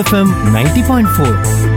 FM ninety point four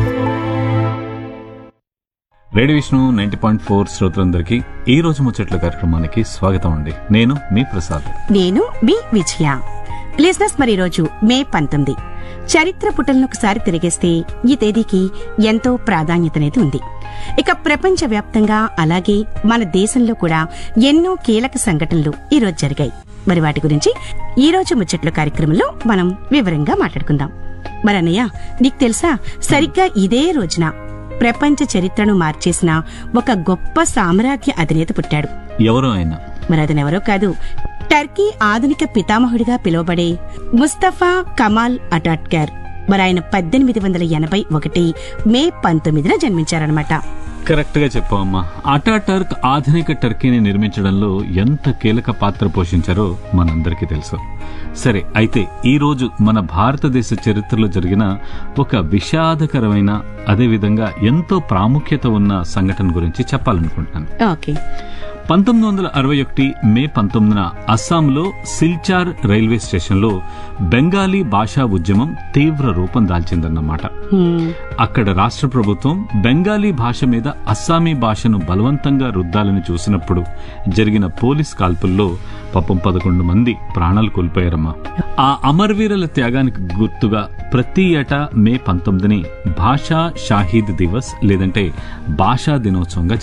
radio Vishnu ninety point four శ్రోతలందరికీ ఈ రోజు ముచ్చట్ల కార్యక్రమానికి స్వాగతం అండి నేను మీ ప్రసాద్ నేను మీ విజయ లిజినెస్ మరి రోజు మే పంతొమ్మిది చరిత్ర పుటలను ఒకసారి తిరిగేస్తే ఈ తేదీకి ఎంతో ప్రాధాన్యతనేది ఉంది ఇక ప్రపంచ వ్యాప్తంగా అలాగే మన దేశంలో కూడా ఎన్నో కీలక సంఘటనలు ఈ రోజు జరిగాయి మరి వాటి గురించి ఈ రోజు ముచ్చట్ల కార్యక్రమంలో మనం వివరంగా మాట్లాడుకుందాం మరి అన్నయ్య నీకు తెలుసా సరిగ్గా ఇదే రోజున ప్రపంచ చరిత్రను మార్చేసిన ఒక గొప్ప సామ్రాజ్య అధినేత పుట్టాడు ఎవరో ఆయన మరి అతనెవరో కాదు టర్కీ ఆధునిక పితామహుడిగా పిలువబడే ముస్తఫా కమాల్ అటాట్కర్ మరి ఆయన పద్దెనిమిది వందల ఎనభై ఒకటి మే పంతొమ్మిదిన జన్మించారనమాట కరెక్ట్ గా చెప్పావమ్మా అటాటర్క్ ఆధునిక టర్కీని నిర్మించడంలో ఎంత కీలక పాత్ర పోషించారో మనందరికీ తెలుసు సరే అయితే ఈ రోజు మన భారతదేశ చరిత్రలో జరిగిన ఒక విషాదకరమైన అదేవిధంగా ఎంతో ప్రాముఖ్యత ఉన్న సంఘటన గురించి చెప్పాలనుకుంటున్నాను ఓకే పంతొమ్మిది వందల అరవై ఒకటి మే పంతొమ్మిదిన అస్సాంలో సిల్చార్ రైల్వే స్టేషన్లో బెంగాలీ భాషా ఉద్యమం తీవ్ర రూపం దాల్చిందన్నమాట హ్మ్. అక్కడ రాష్ట్ర ప్రభుత్వం బెంగాలీ భాష మీద అస్సామీ భాషను బలవంతంగా రుద్దాలని చూసినప్పుడు జరిగిన పోలీస్ కాల్పుల్లో పాపం పదకొండు మంది ప్రాణాలు కోల్పోయారమ్మా ఆ అమరవీరుల త్యాగానికి గుర్తుగా ప్రతి ఏటా మే పంతొమ్మిదిని భాషా షాహీద్ దివస్ లేదంటే భాషా దినోత్సవంగా